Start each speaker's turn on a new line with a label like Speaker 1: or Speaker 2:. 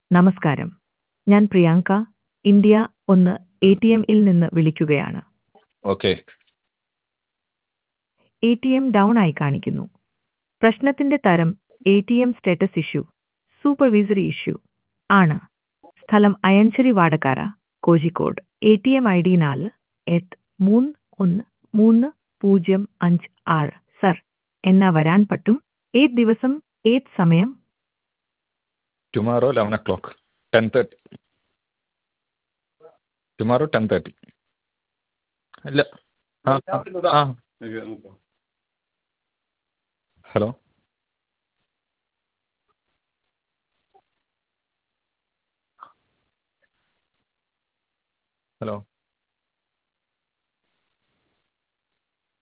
Speaker 1: നമസ്കാരം ഞാൻ പ്രിയാങ്ക ഇന്ത്യ ഒന്ന് എ ടി എമ്മിൽ നിന്ന് വിളിക്കുകയാണ്
Speaker 2: okay
Speaker 1: A T M down ആയി കാണിക്കുന്നു പ്രശ്നത്തിന്റെ തരം A T M status issue supervisory issue ആണ് സ്ഥലം Ayancheri Vadakara Kozhikode A T M I D നാല് എട്ട് മൂന്ന് ഒന്ന് മൂന്ന് പൂജ്യം അഞ്ച് ആറ് സർ എന്നാ വരാൻ പറ്റും ഏത് ദിവസം ഏത് സമയം
Speaker 2: tomorrow eleven o'clock ten thirty tomorrow ten thirty ഇല്ല ആ ആ ഹലോ ഹലോ